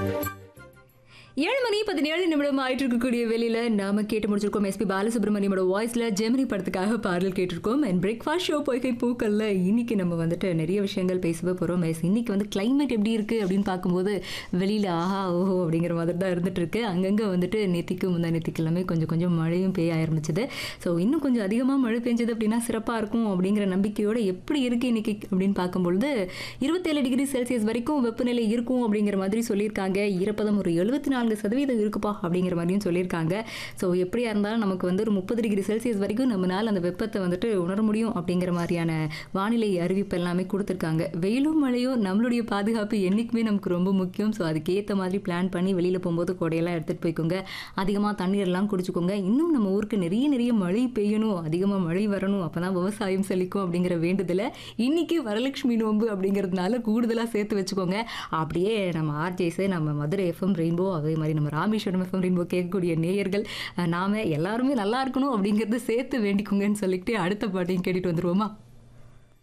ஏழு மணி பதினேழு நிமிடம் ஆயிட்டு இருக்கக்கூடிய வெளியில நாம கேட்டு முடிச்சிருக்கோம் எஸ்பி பாலசுப்ரமணியமோட வாய்ஸ்ல ஜெமினி படத்துக்காக பாடல் கேட்டிருக்கோம் அண்ட் பிரேக்ஃபாஸ்ட் ஷோ பொய்கை பூக்கள்ல இன்னைக்கு நம்ம வந்துட்டு நிறைய விஷயங்கள் பேசவே போறோம் எஸ் இன்னைக்கு வந்து கிளைமேட் எப்படி இருக்கு அப்படின்னு பார்க்கும்போது வெளியில ஆஹா ஓஹோ அப்படிங்கிற மாதிரி தான் இருந்துட்டு இருக்கு அங்கங்க வந்துட்டு நேத்திக்கு முந்தா நேத்திக்கு எல்லாமே கொஞ்சம் கொஞ்சம் மழையும் பெய்ய ஆரம்பிச்சது ஸோ இன்னும் கொஞ்சம் அதிகமாக மழை பெஞ்சது அப்படின்னா சிறப்பாக இருக்கும் அப்படிங்கிற நம்பிக்கையோட எப்படி இருக்கு இன்னைக்கு அப்படின்னு பார்க்கும்பொழுது இருபத்தேழு டிகிரி செல்சியஸ் வரைக்கும் வெப்பநிலை இருக்கும் அப்படிங்கிற மாதிரி சொல்லியிருக்காங்க ஈரப்பதம் ஒரு எழுபத்தி நான்கு சதவீதம் இருக்குப்பா அப்படிங்கிற மாதிரியும் சொல்லியிருக்காங்க ஸோ எப்படியா இருந்தாலும் நமக்கு வந்து ஒரு முப்பது டிகிரி செல்சியஸ் வரைக்கும் நம்மளால் அந்த வெப்பத்தை வந்துட்டு உணர முடியும் அப்படிங்கிற மாதிரியான வானிலை அறிவிப்பு எல்லாமே கொடுத்துருக்காங்க வெயிலும் மழையும் நம்மளுடைய பாதுகாப்பு என்றைக்குமே நமக்கு ரொம்ப முக்கியம் ஸோ அதுக்கேற்ற மாதிரி பிளான் பண்ணி வெளியில் போகும்போது கொடையெல்லாம் எடுத்துகிட்டு போய்க்கோங்க அதிகமாக தண்ணீரெல்லாம் குடிச்சுக்கோங்க இன்னும் நம்ம ஊருக்கு நிறைய நிறைய மழை பெய்யணும் அதிகமாக மழை வரணும் அப்போ தான் விவசாயம் செழிக்கும் அப்படிங்கிற வேண்டுதலை இன்னைக்கு வரலட்சுமி நோன்பு அப்படிங்கிறதுனால கூடுதலாக சேர்த்து வச்சுக்கோங்க அப்படியே நம்ம ஆர்ஜேஸு நம்ம மதுரை எஃப்எம் ரெயின்போ அதே மாதிரி நம்ம ராமேஸ்வரம் எஃப்எம் ரெயின்போ கேட்கக்கூடிய நேயர்கள் அஹ், நாம எல்லாருமே நல்லா இருக்கணும் அப்படிங்கிறத சேர்த்து வேண்டிக்கோங்கன்னு சொல்லிட்டு அடுத்த பாட்டையும் கேட்டுட்டு வந்துருவோமா